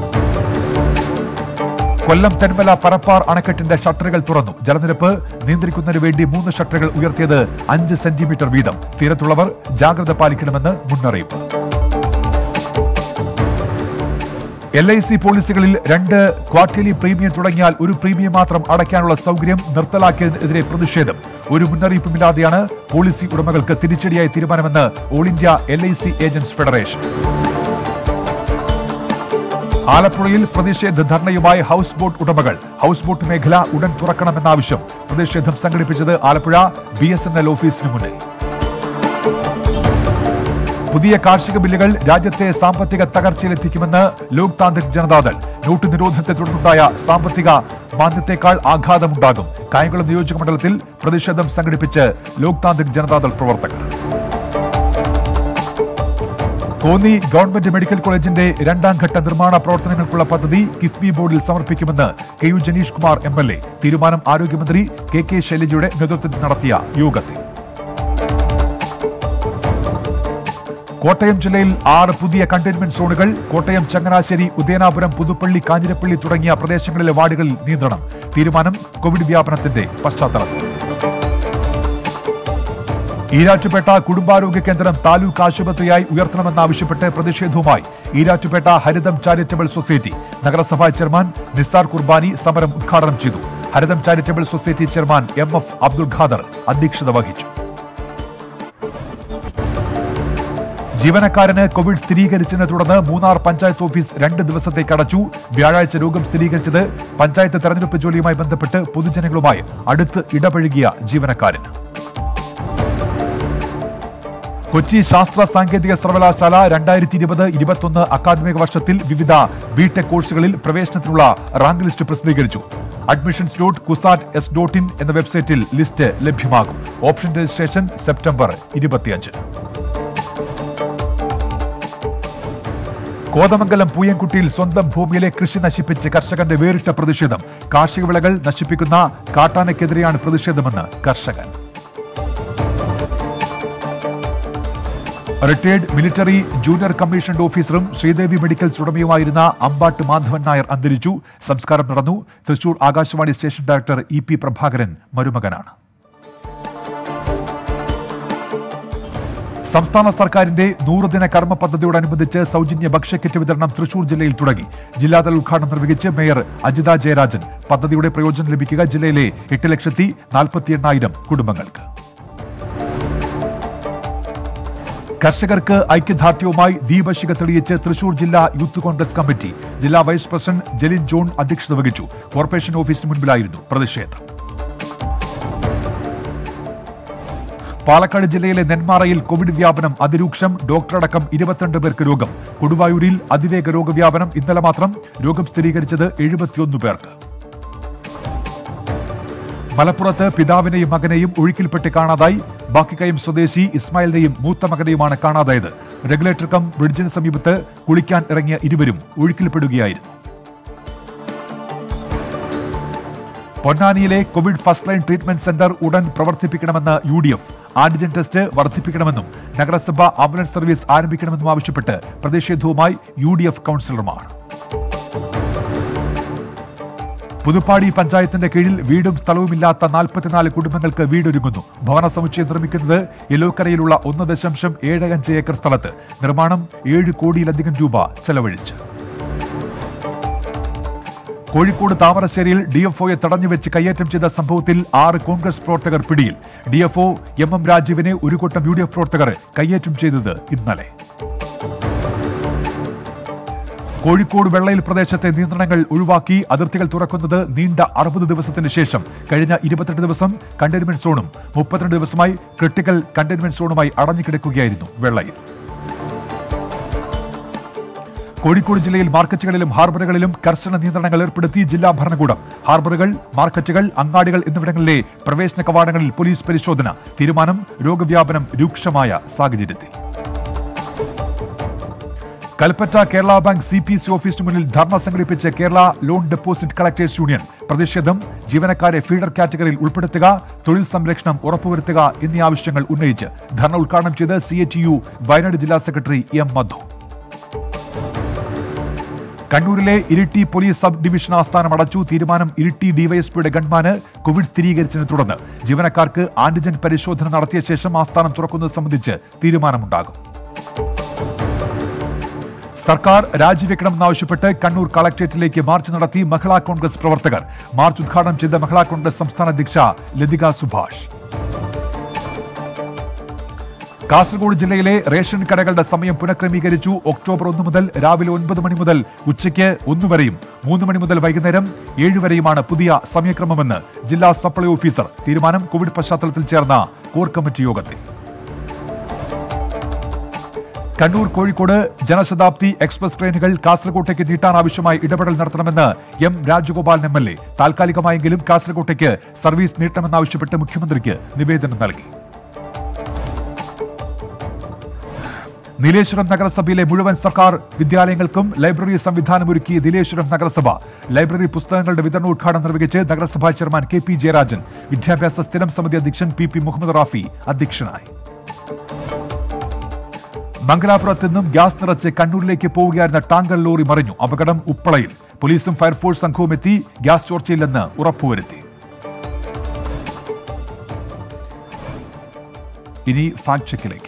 Kollam Thenmala Parappar അണക്കെട്ടിന്റെ ഷട്ടറുകൾ തുറന്നു ജലനിരപ്പ് നിയന്ത്രിക്കുന്നതിന് വേണ്ടി മൂന്ന് ഷട്ടറുകൾ ഉയർത്തിയത് അഞ്ച് സെന്റിമീറ്റർ വീതം തീരത്തുള്ളവർ ജാഗ്രത പാലിക്കണമെന്ന് മുന്നറിയിപ്പ് എൽ ഐ സി പോളിസികളിൽ രണ്ട് ക്വാർട്ടർലി പ്രീമിയം തുടങ്ങിയാൽ ഒരു പ്രീമിയം മാത്രം അടയ്ക്കാനുള്ള സൗകര്യം നിർത്തലാക്കിയതിനെതിരെ പ്രതിഷേധം ഒരു മുന്നറിയിപ്പുമില്ലാതെയാണ് പോളിസി ഉടമകൾക്ക് തിരിച്ചടിയായ തീരുമാനമെന്ന് all India L I C agents federation ആലപ്പുഴയിൽ പ്രതിഷേധ ധർണയുമായി ഹൗസ് ബോട്ട് ഉടമകൾ ഹൗസ് ബോട്ട് മേഖല ഉടൻ തുറക്കണമെന്നാവശ്യം പ്രതിഷേധം സംഘടിപ്പിച്ചത് Alappuzha B S N L ഓഫീസിന് മുന്നിൽ പുതിയ കാർഷിക ബില്ലുകൾ രാജ്യത്തെ സാമ്പത്തിക തകർച്ചയിലെത്തിക്കുമെന്ന് ലോക് താന്ത്രിക് ജനതാദൾ നോട്ട് നിരോധനത്തെ തുടർന്നുണ്ടായ സാമ്പത്തിക മാന്ദ്യത്തെക്കാൾ ആഘാതമുണ്ടാകും കായംകുളം നിയോജക മണ്ഡലത്തിൽ പ്രതിഷേധം സംഘടിപ്പിച്ച് ലോക് താന്ത്രിക് ജനതാദൾ പ്രവർത്തകർ കോന്നി ഗവൺമെന്റ് മെഡിക്കൽ കോളേജിന്റെ രണ്ടാം ഘട്ട നിർമ്മാണ പ്രവർത്തനങ്ങൾക്കുള്ള പദ്ധതി കിഫ്ബി ബോർഡിൽ സമർപ്പിക്കുമെന്ന് K U Janeesh Kumar M L A തീരുമാനം ആരോഗ്യമന്ത്രി കെ കെ ശൈലജയുടെ നേതൃത്വത്തിൽ നടത്തിയ യോഗത്തിൽ കോട്ടയം ജില്ലയിൽ ആറ് പുതിയ കണ്ടെയ്ൻമെന്റ് സോണുകൾ കോട്ടയം ചങ്ങനാശ്ശേരി ഉദയനാപുരം പുതുപ്പള്ളി കാഞ്ഞിരപ്പള്ളി തുടങ്ങിയ പ്രദേശങ്ങളിലെ വാർഡുകളിൽ നിയന്ത്രണം തീരുമാനം കോവിഡ് വ്യാപനത്തിന്റെ പശ്ചാത്തലത്തിൽ ഈരാറ്റുപേട്ട കുടുംബാരോഗ്യ കേന്ദ്രം താലൂക്ക് ആശുപത്രിയായി ഉയർത്തണമെന്നാവശ്യപ്പെട്ട് പ്രതിഷേധവുമായി ഈരാറ്റുപേട്ട ഹരിതം ചാരിറ്റബിൾ സൊസൈറ്റി നഗരസഭാ ചെയർമാൻ നിസാർ കുർബാനി സമരം ഉദ്ഘാടനം ചെയ്തു Haritham charitable society chairman M F Abdul Khader അധ്യക്ഷത വഹിച്ചു ജീവനക്കാരന് കോവിഡ് സ്ഥിരീകരിച്ചതിനെ തുടർന്ന് മൂന്നാർ പഞ്ചായത്ത് ഓഫീസ് രണ്ട് ദിവസത്തേക്ക് അടച്ചു വ്യാഴാഴ്ച രോഗം സ്ഥിരീകരിച്ചത് പഞ്ചായത്ത് തെരഞ്ഞെടുപ്പ് ജോലിയുമായി ബന്ധപ്പെട്ട് പൊതുജനങ്ങളുമായി അടുത്ത് ഇടപഴകിയ ജീവനക്കാരന് കൊച്ചി ശാസ്ത്ര സാങ്കേതിക സർവകലാശാല രണ്ടായിരത്തി ഇരുപത് ഇരുപത്തൊന്ന് അക്കാദമിക വർഷത്തിൽ വിവിധ ബിടെക് കോഴ്സുകളിൽ പ്രവേശനത്തിനുള്ള റാങ്ക് ലിസ്റ്റ് പ്രസിദ്ധീകരിച്ചു admissions dot Cusat S dot in എന്ന വെബ്സൈറ്റിൽ ലിസ്റ്റ് ലഭ്യമാകും ഓപ്ഷൻ രജിസ്ട്രേഷൻ സെപ്റ്റംബർ ഇരുപത്തിയഞ്ച് കോതമംഗലം പൂയംകുട്ടിയിൽ സ്വന്തം ഭൂമിയിലെ കൃഷി നശിപ്പിച്ച് കർഷകന്റെ വേറിട്ട പ്രതിഷേധം കാർഷിക വിളകൾ നശിപ്പിക്കുന്ന കാട്ടാനയ്ക്കെതിരെയാണ് പ്രതിഷേധമെന്ന് കർഷകൻ റിട്ടയർഡ് മിലിറ്ററി ജൂനിയർ കമ്മീഷൻഡ് ഓഫീസറും ശ്രീദേവി മെഡിക്കൽസ് ഉടമയുമായിരുന്ന അമ്പാട്ട് മാധവൻ നായർ അന്തരിച്ചു സംസ്കാരം നടന്നു Thrissur Akashvani station director E P Prabhakaran മരുമകനാണ് സംസ്ഥാന സർക്കാരിന്റെ നൂറുദിന കർമ്മ പദ്ധതിയോടനുബന്ധിച്ച് സൗജന്യ ഭക്ഷ്യക്കിറ്റ് വിതരണം തൃശൂർ ജില്ലയിൽ തുടങ്ങി ജില്ലാതല ഉദ്ഘാടനം നിർവഹിച്ച് മേയർ അജിത ജയരാജൻ പദ്ധതിയുടെ പ്രയോജനം ലഭിക്കുക ജില്ലയിലെ എട്ട് ലക്ഷത്തി നാൽപ്പത്തി എണ്ണായിരം കുടുംബങ്ങൾക്ക് കർഷകർക്ക് ഐക്യദാർഢ്യവുമായി ദീപശിഖ തെളിയിച്ച് തൃശൂർ ജില്ലാ യൂത്ത് കോൺഗ്രസ് കമ്മിറ്റി ജില്ലാ വൈസ് പ്രസിഡന്റ് ജലിൻ ജോൺ അധ്യക്ഷത വഹിച്ചു കോർപ്പറേഷൻ ഓഫീസിന് മുൻപിലായിരുന്നു പ്രതിഷേധം പാലക്കാട് ജില്ലയിലെ നെന്മാറയിൽ കോവിഡ് വ്യാപനം അതിരൂക്ഷം ഡോക്ടറടക്കം ഇരുപത്തിരണ്ട് പേർക്ക് രോഗം കൊടുവായൂരിൽ അതിവേഗ രോഗവ്യാപനം ഇന്നലെ മാത്രം രോഗം സ്ഥിരീകരിച്ചത് എഴുപത്തിയൊന്ന് പേർക്ക് മലപ്പുറത്ത് പിതാവിനെയും മകനെയും ഒഴുക്കിൽപ്പെട്ട് കാണാതായി ബാക്കിക്കയം സ്വദേശി ഇസ്മായിലിനെയും മൂത്ത മകനെയുമാണ് കാണാതായത് റെഗുലേറ്റർ കം ബ്രിഡ്ജിന് സമീപത്ത് കുളിക്കാൻ ഇറങ്ങിയ ഇരുവരും ഒഴുക്കിൽപ്പെടുകയായിരുന്നു പൊന്നാനിയിലെ Covid first line treatment centre ഉടൻ പ്രവർത്തിപ്പിക്കണമെന്ന് U D F antigen test വർദ്ധിപ്പിക്കണമെന്നും നഗരസഭ ആംബുലൻസ് സർവീസ് ആരംഭിക്കണമെന്നും ആവശ്യപ്പെട്ട് പ്രതിഷേധവുമായി യു ഡി എഫ് കൗൺസിലർമാർ പുതുപ്പാടി പഞ്ചായത്തിന്റെ കീഴിൽ വീടും സ്ഥലവുമില്ലാത്ത നാൽപ്പത്തിനാല് കുടുംബങ്ങൾക്ക് വീടൊരുങ്ങുന്നു ഭവന സമുച്ചയം നിർമ്മിക്കുന്നത് യെലോക്കരയിലുള്ള ഒന്ന് ദശാംശം ഏഴ് അഞ്ച് ഏക്കർ സ്ഥലത്ത് നിർമ്മാണം ഏഴ് കോടിയിലധികം രൂപ ചെലവഴിച്ച് കോഴിക്കോട് താമരശ്ശേരിയിൽ ഡിഎഫ്ഒയെ തടഞ്ഞുവെച്ച് കയ്യേറ്റം ചെയ്ത സംഭവത്തിൽ ആറ് കോൺഗ്രസ് പ്രവർത്തകർ പിടിയിൽ ഡിഎഫ്ഒ എം എം രാജീവിനെ ഒരു കൂട്ടം യു ഡി എഫ് പ്രവർത്തകർ കയ്യേറ്റം ചെയ്തത് ഇന്നലെ കോഴിക്കോട് വെള്ളയിൽ പ്രദേശത്തെ നിയന്ത്രണങ്ങൾ ഒഴിവാക്കി അതിർത്തികൾ തുറക്കുന്നത് നീണ്ട അറുപത് ദിവസത്തിന് ശേഷം കഴിഞ്ഞ ഇരുപത്തെട്ട് ദിവസം കണ്ടെയ്ൻമെന്റ് സോണും മുപ്പത്തിരണ്ട് ദിവസമായി ക്രിട്ടിക്കൽ കണ്ടെയ്ൻമെന്റ് സോണുമായി അടഞ്ഞുകിടക്കുകയായിരുന്നു വെള്ളയിൽ കോഴിക്കോട് ജില്ലയിൽ മാർക്കറ്റുകളിലും ഹാർബറുകളിലും കർശന നിയന്ത്രണങ്ങൾ ഏർപ്പെടുത്തി ജില്ലാ ഭരണകൂടം ഹാർബറുകൾ മാർക്കറ്റുകൾ അങ്ങാടികൾ എന്നിവിടങ്ങളിലെ പ്രവേശന കവാടങ്ങളിൽ പോലീസ് പരിശോധന തീരുമാനം രോഗവ്യാപനം രൂക്ഷമായ സാഹചര്യത്തിൽ Kalpetta Kerala bank C P C ഓഫീസിന് മുന്നിൽ ധർണ സംഘടിപ്പിച്ച് Kerala loan deposit collectors union പ്രതിഷേധം ജീവനക്കാരെ ഫീഡർ കാറ്റഗറിയിൽ ഉൾപ്പെടുത്തുക തൊഴിൽ സംരക്ഷണം ഉറപ്പുവരുത്തുക എന്നീ ആവശ്യങ്ങൾ ഉന്നയിച്ച് ധർണ ഉദ്ഘാടനം ചെയ്ത് C A T U Wayanad ജില്ലാ സെക്രട്ടറി എം മധു കണ്ണൂരിലെ ഇരിട്ടി പോലീസ് സബ് ഡിവിഷൻ ആസ്ഥാനം അടച്ചു തീരുമാനം ഇരിട്ടി ഡിവൈഎസ്പിയുടെ ഗൺമാന് കോവിഡ് സ്ഥിരീകരിച്ചതിനെ തുടർന്ന് ജീവനക്കാർക്ക് ആന്റിജൻ പരിശോധന നടത്തിയ ശേഷം ആസ്ഥാനം തുറക്കുന്നത് സംബന്ധിച്ച് തീരുമാനമുണ്ടാകും സർക്കാർ രാജിവെക്കണമെന്നാവശ്യപ്പെട്ട് കണ്ണൂർ കളക്ടറേറ്റിലേക്ക് മാർച്ച് നടത്തി മഹിളാ കോൺഗ്രസ് പ്രവർത്തകർ മാർച്ച് ഉദ്ഘാടനം ചെയ്ത മഹിളാ കോൺഗ്രസ് സംസ്ഥാന അധ്യക്ഷ ലതിക സുഭാഷ് കാസർഗോഡ് ജില്ലയിലെ റേഷൻ കടകളുടെ സമയം പുനഃക്രമീകരിച്ചു ഒക്ടോബർ ഒന്ന് മുതൽ രാവിലെ ഒൻപത് മണി മുതൽ ഉച്ചയ്ക്ക് ഒന്ന് വരെയും മൂന്ന് മണി മുതൽ വൈകുന്നേരം ഏഴ് വരെയുമാണ് പുതിയ സമയക്രമമെന്ന് ജില്ലാ സപ്ലൈ ഓഫീസർ തീരുമാനം കോവിഡ് പശ്ചാത്തലത്തിൽ ചേർന്ന കോർ കമ്മിറ്റി യോഗത്തിൽ കണ്ണൂർ കോഴിക്കോട് ജനശതാബ്ദി എക്സ്പ്രസ് ട്രെയിനുകൾ കാസർകോട്ടേക്ക് നീട്ടാൻ ആവശ്യമായി ഇടപെടൽ നടത്തണമെന്ന് M Rajagopalan M L A താൽക്കാലികമായെങ്കിലും കാസർകോട്ടേക്ക് സർവീസ് നീട്ടണമെന്നാവശ്യപ്പെട്ട് മുഖ്യമന്ത്രിക്ക് നിവേദനം നൽകി നീലേശ്വരം നഗരസഭയിലെ മുഴുവൻ സർക്കാർ വിദ്യാലയങ്ങൾക്കും ലൈബ്രറി സംവിധാനം ഒരുക്കി നീലേശ്വരം നഗരസഭ ലൈബ്രറി പുസ്തകങ്ങളുടെ വിതരണോദ്ഘാടനം നിർവഹിച്ച് നഗരസഭാ ചെയർമാൻ കെ പി ജയരാജൻ വിദ്യാഭ്യാസ സ്ഥിരം സമിതി അധ്യക്ഷൻ പി പി മുഹമ്മദ് റാഫി അധ്യക്ഷനായി മംഗലാപുരത്ത് നിന്നും ഗ്യാസ് നിറച്ച് കണ്ണൂരിലേക്ക് പോവുകയായിരുന്ന ടാങ്കർ ലോറി മറിഞ്ഞു അപകടം ഉപ്പളയിൽ പോലീസും ഫയർഫോഴ്സ് സംഘവും എത്തി ഗ്യാസ് ചോർച്ചയില്ലെന്ന് ഉറപ്പുവരുത്തി ഇനി ഫാക്ട് ചെക്കിലേക്ക്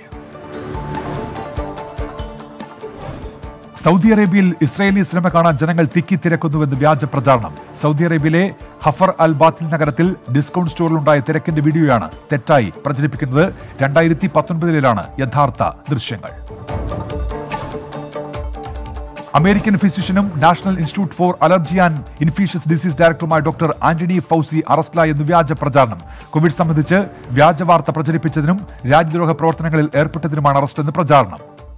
സൗദി അറേബ്യയിൽ ഇസ്രായേലി സിനിമ കാണാൻ ജനങ്ങൾ തിക്കിത്തിരക്കുന്നുവെന്ന് വ്യാജ പ്രചാരണം സൗദി അറേബ്യയിലെ ഹഫർ അൽ ബാത്തിൽ നഗരത്തിൽ ഡിസ്കൗണ്ട് സ്റ്റോറിലുണ്ടായ തിരക്കിന്റെ വീഡിയോയാണ് തെറ്റായി പ്രചരിപ്പിക്കുന്നത് രണ്ടായിരത്തി പത്തൊൻപതിലാണ് യഥാർത്ഥ ദൃശ്യങ്ങൾ അമേരിക്കൻ ഫിസിഷ്യനും National Institute for allergy and infectious disease ഡയറക്ടറുമായ ഡോക്ടർ ആന്റണി ഫൗസി അറസ്റ്റിലായെന്ന് വ്യാജ പ്രചാരണം കോവിഡ് സംബന്ധിച്ച് വ്യാജ വാർത്ത പ്രചരിപ്പിച്ചതിനും രാജ്യദ്രോഹ പ്രവർത്തനങ്ങളിൽ ഏർപ്പെട്ടതിനുമാണ് അറസ്റ്റെന്ന് പ്രചാരണം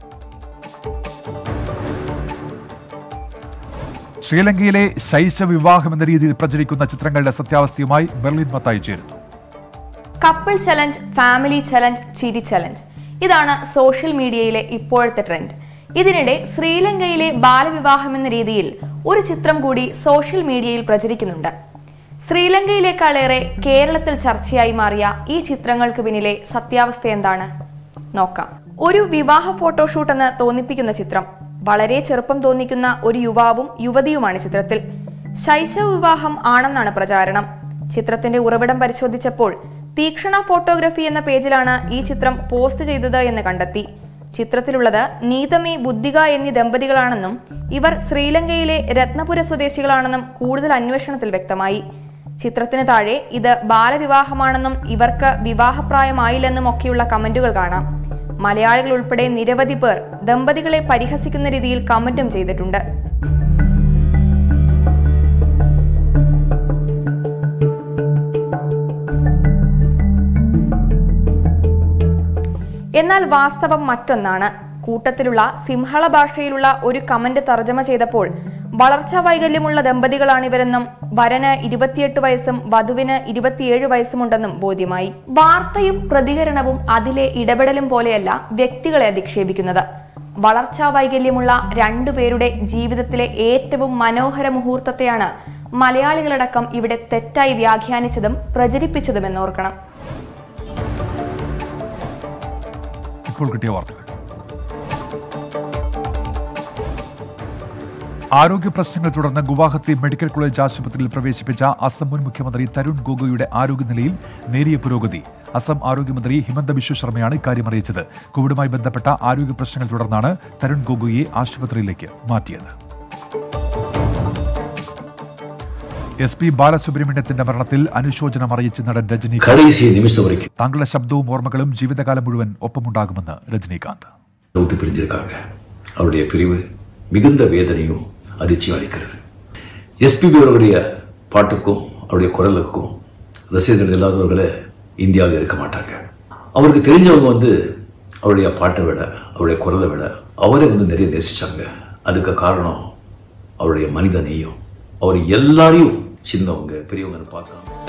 ശ്രീലങ്കയിലെ ശൈശവ വിവാഹം എന്ന രീതിയിൽ പ്രചരിക്കുന്ന ചിത്രങ്ങളുടെ സത്യാവസ്ഥയുമായി ബെർലിൻ മത്തായി ചേരുന്നു കപ്പിൾ ചലഞ്ച് ഫാമിലി ചലഞ്ച് ചിരി ചലഞ്ച് ഇതാണ് സോഷ്യൽ മീഡിയയിലെ ഇപ്പോഴത്തെ ട്രെൻഡ് ഇതിനിടെ ശ്രീലങ്കയിലെ ബാലവിവാഹം എന്ന രീതിയിൽ ഒരു ചിത്രം കൂടി സോഷ്യൽ മീഡിയയിൽ പ്രചരിക്കുന്നുണ്ട് ശ്രീലങ്കയിലേക്കാളേറെ കേരളത്തിൽ ചർച്ചയായി മാറിയ ഈ ചിത്രങ്ങൾക്ക് പിന്നിലെ സത്യാവസ്ഥ എന്താണ് നോക്കാം ഒരു വിവാഹ ഫോട്ടോഷൂട്ട് എന്ന് തോന്നിപ്പിക്കുന്ന ചിത്രം വളരെ ചെറുപ്പം തോന്നിക്കുന്ന ഒരു യുവാവും യുവതിയുമാണ് ചിത്രത്തിൽ ശൈശവ വിവാഹം ആണെന്നാണ് പ്രചാരണം ചിത്രത്തിന്റെ ഉറവിടം പരിശോധിച്ചപ്പോൾ തീക്ഷണ ഫോട്ടോഗ്രഫി എന്ന പേജിലാണ് ഈ ചിത്രം പോസ്റ്റ് ചെയ്തത് എന്ന് കണ്ടെത്തി ചിത്രത്തിലുള്ളത് നീതമി ബുദ്ധിക എന്നീ ദമ്പതികളാണെന്നും ഇവർ ശ്രീലങ്കയിലെ രത്നപുര സ്വദേശികളാണെന്നും കൂടുതൽ അന്വേഷണത്തിൽ വ്യക്തമായി ചിത്രത്തിന് താഴെ ഇത് ബാലവിവാഹമാണെന്നും ഇവർക്ക് വിവാഹപ്രായമായില്ലെന്നും ഒക്കെയുള്ള കമന്റുകൾ കാണാം മലയാളികൾ ഉൾപ്പെടെ നിരവധി പേർ ദമ്പതികളെ പരിഹസിക്കുന്ന രീതിയിൽ കമന്റും ചെയ്തിട്ടുണ്ട് എന്നാൽ വാസ്തവം മറ്റൊന്നാണ് കൂട്ടത്തിലുള്ള സിംഹള ഭാഷയിലുള്ള ഒരു കമന്റ് തർജ്ജമ ചെയ്തപ്പോൾ വളർച്ചാ വൈകല്യമുള്ള ദമ്പതികളാണിവരെന്നും വരന് ഇരുപത്തിയെട്ട് വയസ്സും വധുവിന് ഇരുപത്തിയേഴ് വയസ്സുമുണ്ടെന്നും ബോധ്യമായി വാർത്തയും പ്രതികരണവും അതിലെ ഇടപെടലും പോലെയല്ല വ്യക്തികളെ അധിക്ഷേപിക്കുന്നത് വളർച്ചാ വൈകല്യമുള്ള രണ്ടുപേരുടെ ജീവിതത്തിലെ ഏറ്റവും മനോഹര മുഹൂർത്തത്തെയാണ് മലയാളികളടക്കം ഇവിടെ തെറ്റായി വ്യാഖ്യാനിച്ചതും പ്രചരിപ്പിച്ചതുമെന്നോർക്കണം ഇപ്പോൾ കിട്ടിയ വാർത്തകൾ ആരോഗ്യ പ്രശ്നങ്ങൾ തുടർന്ന് ഗുവാഹത്തി മെഡിക്കൽ കോളേജ് ആശുപത്രിയിൽ പ്രവേശിപ്പിച്ച അസം മുൻ മുഖ്യമന്ത്രി തരുൺ ഗൊഗോയുടെ ആരോഗ്യനിലയിൽ നേരിയ പുരോഗതി അസം ആരോഗ്യമന്ത്രി ഹിമന്ത ബിശ്വ ശർമ്മയാണ് ഇക്കാര്യം അറിയിച്ചത് കോവിഡുമായി ബന്ധപ്പെട്ട ആരോഗ്യ പ്രശ്നങ്ങൾ തുടർന്നാണ് തരുൺ ഗൊഗോയെ ആശുപത്രിയിലേക്ക് മാറ്റിയത് എസ് പി ബാലസുബ്രഹ്മണ്യത്തിന്റെ മരണത്തിൽ അനുശോചനം അറിയിച്ച് നടൻ രജനീകാന്ത് கடைசி நிமிஷம் வரைக்கும் താങ്കളുടെ ശബ്ദവും ഓർമ്മകളും ജീവിതകാലം മുഴുവൻ ഒപ്പമുണ്ടാകുമെന്ന് രജനീകാന്ത് விட்டு பிரிஞ்சிருக்காங்க அவருடைய பிரிவு மிகுந்த வேதனையும் அதிர்ச்சியும் அளிக்கிறது எஸ்பிபி அவருடைய பாட்டுக்கும் அவருடைய குரலுக்கும் ரசிகர்கள் இல்லாதவர்களே இந்தியாவில் இருக்க மாட்டாங்க அவருக்கு தெரிஞ்சவங்க வந்து அவருடைய பாட்டை விட அவருடைய குரலை விட அவரை வந்து நிறைய நேசிச்சாங்க அதுக்கு காரணம் அவருடைய மனித நேயம் அவர் எல்லாரையும் சின்னவங்க பெரியவங்க பார்க்காம